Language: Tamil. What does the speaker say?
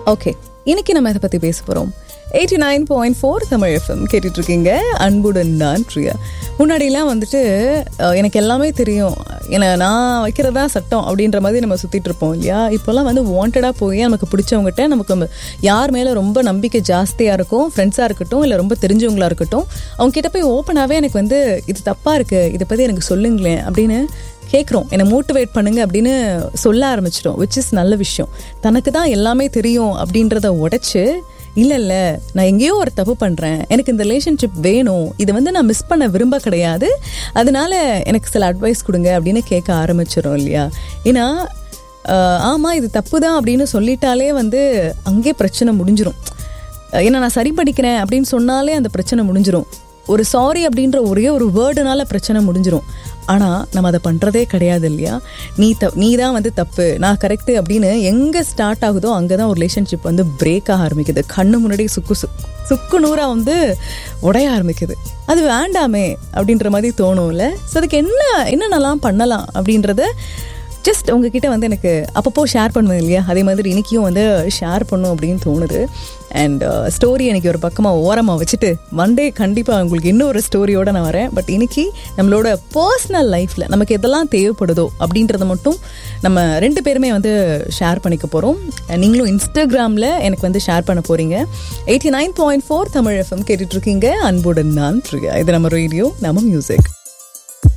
ஓகே இன்னைக்கு நம்ம இதை பற்றி பேச போகிறோம் eighty nine point four Tamil FM கேட்டுட்டு இருக்கீங்க அன்புடன் நான் பிரியா முன்னாடிலாம் வந்துட்டு அஹ், எனக்கு எல்லாமே தெரியும் ஏன்னா நான் வைக்கிறதா சட்டம் அப்படின்ற மாதிரி நம்ம சுற்றிட்டு இருப்போம் இல்லையா இப்போல்லாம் வந்து வாண்டடாக போய் நமக்கு பிடிச்சவங்ககிட்ட நமக்கு நம்ம யார் மேலே ரொம்ப நம்பிக்கை ஜாஸ்தியாக இருக்கும் ஃப்ரெண்ட்ஸாக இருக்கட்டும் இல்லை ரொம்ப தெரிஞ்சவங்களா இருக்கட்டும் அவங்க கிட்ட போய் ஓப்பனாகவே எனக்கு வந்து இது தப்பாக இருக்குது இதை பற்றி எனக்கு சொல்லுங்களேன் அப்படின்னு கேட்குறோம் என்னை மோட்டிவேட் பண்ணுங்க அப்படின்னு சொல்ல ஆரம்பிச்சிட்டோம் விச் இஸ் நல்ல விஷயம் தனக்கு தான் எல்லாமே தெரியும் அப்படின்றத உடைச்சு இல்லை இல்லை நான் எங்கேயோ ஒரு தப்பு பண்ணுறேன் எனக்கு இந்த ரிலேஷன்ஷிப் வேணும் இதை வந்து நான் மிஸ் பண்ண விரும்ப கிடையாது அதனால எனக்கு சில அட்வைஸ் கொடுங்க அப்படின்னு கேட்க ஆரம்பிச்சிடும் இல்லையா ஏன்னா ஆஹ், ஆமா இது தப்பு தான் அப்படின்னு சொல்லிட்டாலே வந்து அங்கேயே பிரச்சனை முடிஞ்சிரும் ஏன்னா நான் சரி பண்ணிக்கிறேன் அப்படின்னு சொன்னாலே அந்த பிரச்சனை முடிஞ்சிரும் ஒரு சாரி அப்படின்ற ஒரே ஒரு வேர்டுனால பிரச்சனை முடிஞ்சிரும் ஆனால் நம்ம அதை பண்ணுறதே கிடையாது இல்லையா நீ த நீ தான் வந்து தப்பு நான் கரெக்டு அப்படின்னு எங்கே ஸ்டார்ட் ஆகுதோ அங்கே தான் ஒரு ரிலேஷன்ஷிப் வந்து பிரேக் ஆக ஆரம்பிக்குது கண்ணு முன்னாடி சுக்கு சு சுக்கு நூறாக வந்து உடைய ஆரம்பிக்குது அது வேண்டாமே அப்படின்ற மாதிரி தோணும்ல ஸோ அதுக்கு என்ன என்னென்னலாம் பண்ணலாம் அப்படின்றத ஜஸ்ட் உங்ககிட்ட வந்து எனக்கு அப்பப்போ ஷேர் பண்ணுவேன் இல்லையா அதே மாதிரி இன்னைக்கும் வந்து ஷேர் பண்ணும் அப்படின்னு தோணுது அண்ட் ஸ்டோரி எனக்கு ஒரு பக்கமாக ஓரமாக வச்சுட்டு மண்டே கண்டிப்பாக உங்களுக்கு இன்னொரு ஸ்டோரியோட நான் வரேன் பட் இன்னைக்கு நம்மளோட பர்சனல் லைஃப்பில் நமக்கு எதெல்லாம் தேவைப்படுதோ அப்படின்றத மட்டும் நம்ம ரெண்டு பேருமே வந்து ஷேர் பண்ணிக்க போகிறோம் நீங்களும் இன்ஸ்டாகிராமில் எனக்கு வந்து ஷேர் பண்ண போகிறீங்க eighty nine point four Tamil FM கேட்டுட்ருக்கீங்க அன்புடன் நான் பிரியா இது நம்ம ரேடியோ நம்ம மியூசிக்